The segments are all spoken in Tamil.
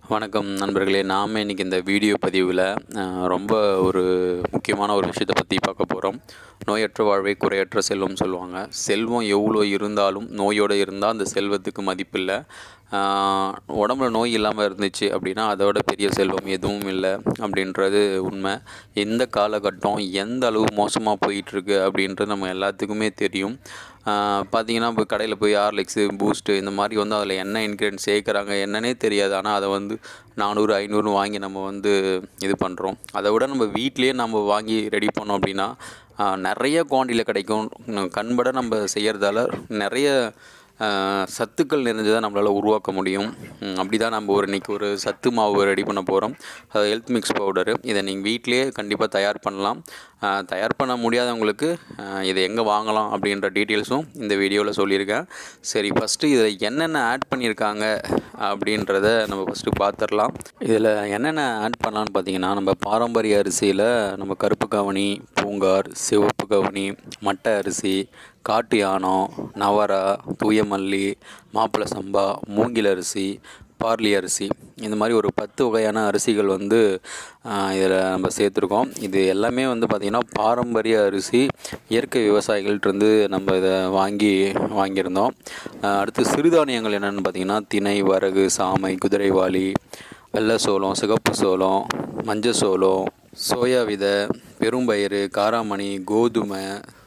வணக்கம் நண்பர்களே நாம் இன்றைக்கி இந்த வீடியோ பதிவில் அஹ், ரொம்ப ஒரு முக்கியமான ஒரு விஷயத்தை பற்றி பார்க்க போகிறோம் நோயற்ற வாழ்வை குறையற்ற செல்வம் சொல்லுவாங்க செல்வம் எவ்வளோ இருந்தாலும் நோயோடு இருந்தால் அந்த செல்வத்துக்கு மதிப்பில்லை ஆஹ், உடம்புல நோய் இல்லாமல் இருந்துச்சு அப்படின்னா அதோட பெரிய செல்வம் எதுவும் இல்லை அப்படின்றது உண்மை எந்த காலகட்டம் எந்த அளவு மோசமாக போயிட்டுருக்கு அப்படின்றது நம்ம எல்லாத்துக்குமே தெரியும் பார்த்தீங்கன்னா இப்போ கடையில் போய் ஹார்லிக்ஸு பூஸ்ட்டு இந்த மாதிரி வந்து அதில் என்ன இன்க்ரீடியன்ட் சேர்க்குறாங்க என்னன்னே தெரியாது ஆனால் அதை வந்து நானூறு ஐநூறு வாங்கி நம்ம வந்து இது பண்ணுறோம் அதை விட நம்ம வீட்டிலேயே நம்ம வாங்கி ரெடி பண்ணோம் அப்படின்னா ஆஹ், நிறைய குவான்டிட்டியில் கிடைக்கும் இன்னும் கண்பட நம்ம செய்கிறதால நிறைய ஆஹ், சத்துக்கள் நிறைஞ்சதை நம்மளால் உருவாக்க முடியும் அப்படி தான் நம்ம ஒரு இன்றைக்கி ஒரு சத்து மாவு ரெடி பண்ண போகிறோம் அது ஹெல்த் மிக்ஸ் பவுடரு இதை நீங்கள் வீட்டிலேயே கண்டிப்பாக தயார் பண்ணலாம் ஆஹ், தயார் பண்ண முடியாதவங்களுக்கு ஆஹ், இதை எங்கே வாங்கலாம் அப்படின்ற டீட்டெயில்ஸும் இந்த வீடியோவில் சொல்லியிருக்கேன் சரி ஃபஸ்ட்டு இதில் என்னென்ன ஆட் பண்ணியிருக்காங்க அப்படின்றத நம்ம ஃபஸ்ட்டு பார்த்துடலாம் இதில் என்னென்ன ஆட் பண்ணலான்னு பார்த்தீங்கன்னா நம்ம பாரம்பரிய அரிசியில் நம்ம கருப்பு கவனி பூங்கார் சிவப்பு கவனி மட்டை அரிசி காட்டு யானம் நவரா தூயமல்லி மாப்பிள சம்பா மூங்கில் அரிசி பார்லி அரிசி இந்த மாதிரி ஒரு பத்து வகையான அரிசிகள் வந்து இதில் நம்ம சேர்த்துருக்கோம் இது எல்லாமே வந்து பார்த்திங்கன்னா பாரம்பரிய அரிசி இயற்கை விவசாயிகள்கிட்டருந்து நம்ம இதை வாங்கி வாங்கியிருந்தோம் ஆஹ் அடுத்து சிறுதானியங்கள் என்னென்னு பார்த்திங்கன்னா திணை வரகு சாமை குதிரைவாளி வெள்ளை சோளம் சிகப்பு சோளம் மஞ்சள் சோளம் சோயா விதை பெரும்பயிறு காராமணி கோதுமை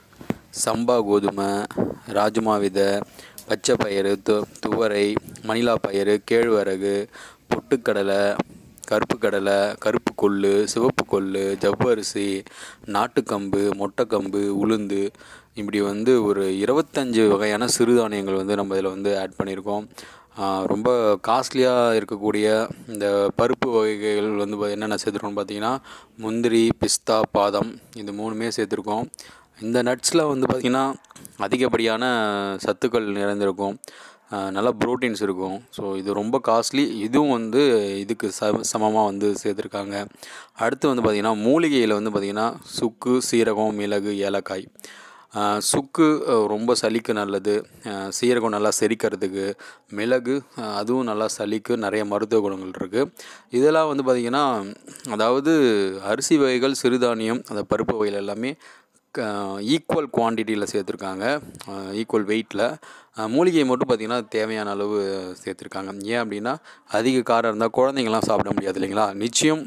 சம்பா கோதுமை ராஜ்மா விதை பச்சை பயிறு து துவரை மணிலா பயிறு கேழ்வரகு பொட்டுக்கடலை கருப்பு கடலை கருப்பு கொள்ளு சிவப்பு கொள்ளு ஜவ்வரிசி நாட்டுக்கம்பு மொட்டைக்கம்பு உளுந்து இப்படி வந்து ஒரு இருபத்தஞ்சு வகையான சிறுதானியங்கள் வந்து நம்ம இதில் வந்து ஆட் பண்ணியிருக்கோம் ஆஹ் ரொம்ப காஸ்ட்லியாக இருக்கக்கூடிய இந்த பருப்பு வகைகள் வந்து பா- என்னென்ன சேர்த்துருக்கோம்னு பார்த்தீங்கன்னா முந்திரி பிஸ்தா பாதம் இது மூணுமே சேர்த்துருக்கோம் இந்த நட்ஸில் வந்து பார்த்திங்கன்னா அதிகப்படியான சத்துக்கள் நிறைந்திருக்கும் ஆஹ் நல்ல ப்ரோட்டீன்ஸ் இருக்கும் ஸோ இது ரொம்ப காஸ்ட்லி இதுவும் வந்து இதுக்கு ச சமமாக வந்து சேர்த்துருக்காங்க அடுத்து வந்து பார்த்திங்கன்னா மூலிகையில் வந்து பார்த்திங்கன்னா சுக்கு சீரகம் மிளகு ஏலக்காய் ஆஹ் சுக்கு அஹ், ரொம்ப சளிக்கு நல்லது ஆஹ், சீரகம் நல்லா செரிக்கிறதுக்கு மிளகு ஆஹ், அதுவும் நல்லா சளிக்கு நிறைய மருத்துவ குணங்கள் இருக்குது இதெல்லாம் வந்து பார்த்திங்கன்னா அதாவது அரிசி வகைகள் சிறுதானியம் அந்த பருப்பு வகைகள் எல்லாமே ஈக்குவல் குவான்டிட்டியில் சேர்த்துருக்காங்க ஈக்குவல் வெயிட்டில் மூலிகை மட்டும் பார்த்திங்கன்னா தேவையான அளவு சேர்த்துருக்காங்க ஏன் அப்படின்னா அதிக காரம் இருந்தால் குழந்தைங்கலாம் சாப்பிட முடியாது இல்லைங்களா நிச்சயம்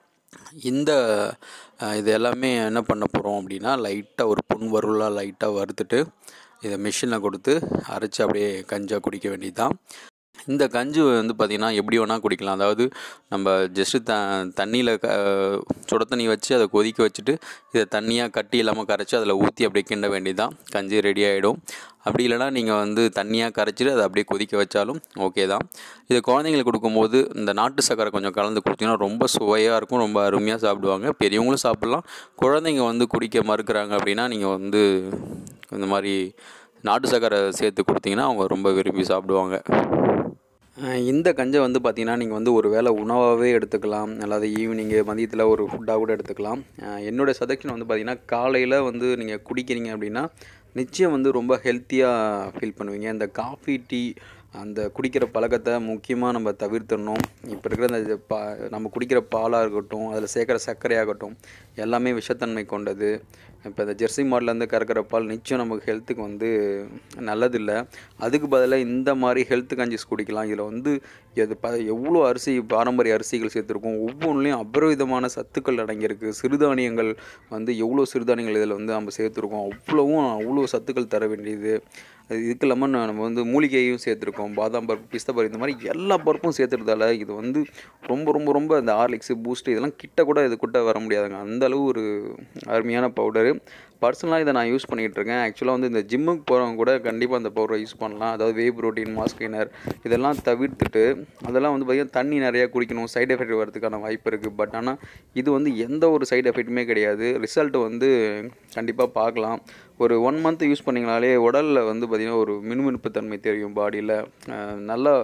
இந்த அஹ், இது எல்லாமே என்ன பண்ண போகிறோம் அப்படின்னா லைட்டாக ஒரு புண் வறுவலாக லைட்டாக வறுத்துட்டு இதை மிஷினில் கொடுத்து அரைச்சி அப்படியே கஞ்சாக குடிக்க வேண்டியது தான் இந்த கஞ்சி வந்து பார்த்திங்கன்னா எப்படி வேணால் குடிக்கலாம் அதாவது நம்ம ஜஸ்ட்டு த தண்ணியில் க சுட தண்ணி வச்சு அதை கொதிக்க வச்சுட்டு இதை தண்ணியாக கட்டி இல்லாமல் கரைச்சி அதில் ஊற்றி அப்படியே கிண்ட வேண்டியதான் கஞ்சி ரெடி ஆகிடும் அப்படி இல்லைனா நீங்கள் வந்து தண்ணியாக கரைச்சிட்டு அதை அப்படியே கொதிக்க வச்சாலும் ஓகே தான் இது குழந்தைங்களுக்கு கொடுக்கும்போது இந்த நாட்டு சக்கரை கொஞ்சம் கலந்து கொடுத்தீங்கன்னா ரொம்ப சுவையாக இருக்கும் ரொம்ப அருமையாக சாப்பிடுவாங்க பெரியவங்களும் சாப்பிட்லாம் குழந்தைங்க வந்து குடிக்க மறுக்கிறாங்க அப்படின்னா நீங்கள் வந்து இந்த மாதிரி நாட்டு சக்கரை சேர்த்து கொடுத்தீங்கன்னா அவங்க ரொம்ப விரும்பி சாப்பிடுவாங்க அஹ் இந்த கஞ்சை வந்து பார்த்திங்கன்னா நீங்கள் வந்து ஒரு வேளை உணவாகவே எடுத்துக்கலாம் அல்லாத ஈவினிங்கு மதியத்தில் ஒரு ஃபுட்டாக கூட எடுத்துக்கலாம் அஹ் என்னோட சஜஷன் வந்து பார்த்திங்கன்னா காலையில் வந்து நீங்கள் குடிக்கிறீங்க அப்படின்னா நிச்சயம் வந்து ரொம்ப ஹெல்த்தியாக ஃபீல் பண்ணுவீங்க இந்த காஃபி டீ அந்த குடிக்கிற பழக்கத்தை முக்கியமாக நம்ம தவிர்த்துடணும் இப்போ இருக்கிற இந்த இது பா நம்ம குடிக்கிற பாலாக இருக்கட்டும் அதில் சேர்க்குற சர்க்கரையாகட்டும் எல்லாமே விஷத்தன்மை கொண்டது இப்போ இந்த ஜெர்சி மாடலேருந்து கறக்கிற பால் நிச்சயம் நமக்கு ஹெல்த்துக்கு வந்து நல்லதில்லை அதுக்கு பதிலாக இந்த மாதிரி ஹெல்த் கஞ்சிஸ் குடிக்கலாம் இதில் வந்து எது ப எவ்வளோ அரிசி பாரம்பரிய அரிசிகள் சேர்த்துருக்கோம் ஒவ்வொன்றுலையும் அபரிவிதமான சத்துக்கள் அடங்கியிருக்கு சிறுதானியங்கள் வந்து எவ்வளோ சிறுதானியங்கள் இதில் வந்து நம்ம சேர்த்துருக்கோம் அவ்வளோவும் அவ்வளோ சத்துக்கள் தர வேண்டியது அது இதுக்கு இல்லாமல் ந- நம்ம வந்து மூலிகையும் சேர்த்துருக்கோம் பாதாம் பருப்பு பிஸ்தா பருப்பு இந்த மாதிரி எல்லா பருப்பும் சேர்த்துறதால இது வந்து ரொம்ப ரொம்ப ரொம்ப இந்த ஹார்லிக்ஸு பூஸ்ட் இதெல்லாம் கிட்ட கூட இது கிட்ட வர முடியாதுங்க அந்த அளவு ஒரு அருமையான பவுடரு பர்சனலாக இதை நான் யூஸ் பண்ணிகிட்டு இருக்கேன் ஆக்சுவலாக வந்து இந்த ஜிம்முக்கு போகிறவங்க கூட கண்டிப்பாக அந்த பவுடரை யூஸ் பண்ணலாம் அதாவது வே ப்ரோட்டீன் மாஸ்கினர் இதெல்லாம் தவிர்த்துட்டு அதெல்லாம் வந்து பார்த்திங்கன்னா தண்ணி நிறையா குடிக்கணும் சைடு எஃபெக்ட் வரதுக்கான வாய்ப்பு இருக்குது பட் ஆனால் இது வந்து எந்த ஒரு சைடு எஃபெக்ட்டுமே கிடையாது ரிசல்ட் வந்து கண்டிப்பாக பார்க்கலாம் ஒரு ஒன் மந்த் யூஸ் பண்ணிங்கனாலே உடலில் வந்து பார்த்திங்கன்னா ஒரு மினுமினுப்பு தன்மை தெரியும் பாடியில் நல்லா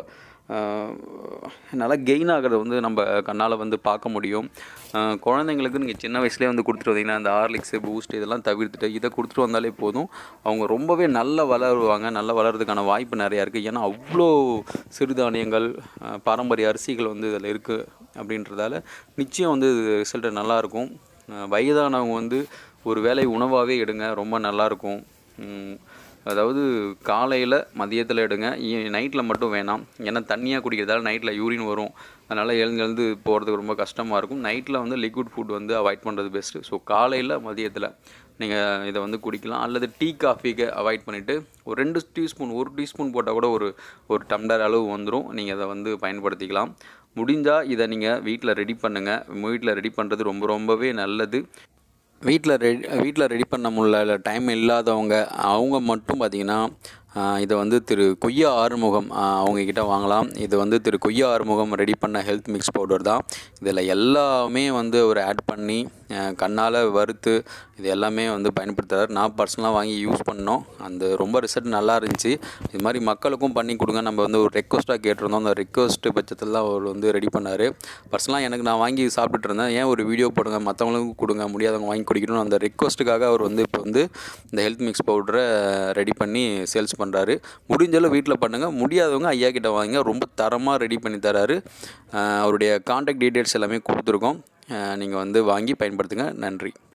நல்லா கெயின் ஆகிறத வந்து நம்ம கண்ணால் வந்து பார்க்க முடியும் ஆஹ் குழந்தைங்களுக்கு நீங்கள் சின்ன வயசுலேயே வந்து கொடுத்துட்டு வந்தீங்கன்னா இந்த ஹார்லிக்ஸு பூஸ்ட் இதெல்லாம் தவிர்த்துட்டு இதை கொடுத்துட்டு வந்தாலே போதும் அவங்க ரொம்பவே நல்லா வளருவாங்க நல்லா வளர்றதுக்கான வாய்ப்பு நிறையா இருக்குது ஏன்னா அவ்வளோ சிறுதானியங்கள் ஆஹ் பாரம்பரிய அரிசிகள் வந்து இதில் இருக்குது அப்படின்றதால நிச்சயம் வந்து ரிசல்ட்டு நல்லாயிருக்கும் வயதானவங்க வந்து ஒரு வேளை உணவாகவே எடுங்க ரொம்ப நல்லாயிருக்கும் உம், அதாவது காலையில் மதியத்தில் எடுங்க நைட்டில் மட்டும் வேணாம் ஏன்னா தண்ணியாக குடிக்கிறதால நைட்டில் யூரின் வரும் அதனால் எழுந்து எழுந்து போகிறதுக்கு ரொம்ப கஷ்டமாக இருக்கும் நைட்டில் வந்து லிக்விட் ஃபுட் வந்து அவாய்ட் பண்ணுறது பெஸ்ட்டு ஸோ காலையில் மதியத்தில் நீங்கள் இதை வந்து குடிக்கலாம் அல்லது டீ காஃபிக்கு அவாய்ட் பண்ணிவிட்டு ஒரு ரெண்டு டீஸ்பூன் ஒரு டீஸ்பூன் போட்டால் கூட ஒரு ஒரு டம்ளர் அளவு வந்துடும் நீங்கள் அதை வந்து பயன்படுத்திக்கலாம் முடிஞ்சால் இதை நீங்கள் வீட்டில் ரெடி பண்ணுங்கள் வீட்டில் ரெடி பண்ணுறது ரொம்ப ரொம்பவே நல்லது வீட்டில் ரெடி வீட்டில் ரெடி பண்ண முடியல டைம் இல்லாதவங்க அவங்க மட்டும் பார்த்திங்கன்னா இதை வந்து திரு கொய்யா ஆறுமுகம் ஆஹ் அவங்க கிட்ட வாங்கலாம் இது வந்து திரு கொய்யா ஆறுமுகம் ரெடி பண்ண ஹெல்த் மிக்ஸ் பவுடர் தான் இதில் எல்லாமே வந்து ஒரு ஆட் பண்ணி கண்ணால் வறுத்து இது எல்லாமே வந்து பயன்படுத்துகிறார் நான் பர்சனலாக வாங்கி யூஸ் பண்ணோம் அந்த ரொம்ப ரிசல்ட் நல்லா இருந்துச்சு இது மாதிரி மக்களுக்கும் பண்ணி கொடுங்க நம்ம வந்து ஒரு ரெக்வஸ்ட்டாக கேட்டிருந்தோம் அந்த ரெக்வஸ்ட் பட்சத்தில் தான் அவர் வந்து ரெடி பண்ணார் பர்சனலாக எனக்கு நான் வாங்கி சாப்பிட்டுட்டு இருந்தேன் ஏன் ஒரு வீடியோ போடுங்க மற்றவங்களுக்கும் கொடுங்க முடியாதவங்க வாங்கி குடிக்கணும் அந்த ரெக்வஸ்ட்டுக்காக அவர் வந்து இப்போ வந்து இந்த ஹெல்த் மிக்ஸ் பவுடரை ரெடி பண்ணி சேல்ஸ் பண்ணுறாரு முடிஞ்சளவு வீட்டில் பண்ணுங்கள் முடியாதவங்க ஐயா கிட்ட வாங்க ரொம்ப தரமாக ரெடி பண்ணி தராரு ஆஹ் அவருடைய காண்டாக்ட் டீட்டெயில்ஸ் எல்லாமே கொடுத்துருக்கோம் நீங்கள் வந்து வாங்கி பயன்படுத்துங்க நன்றி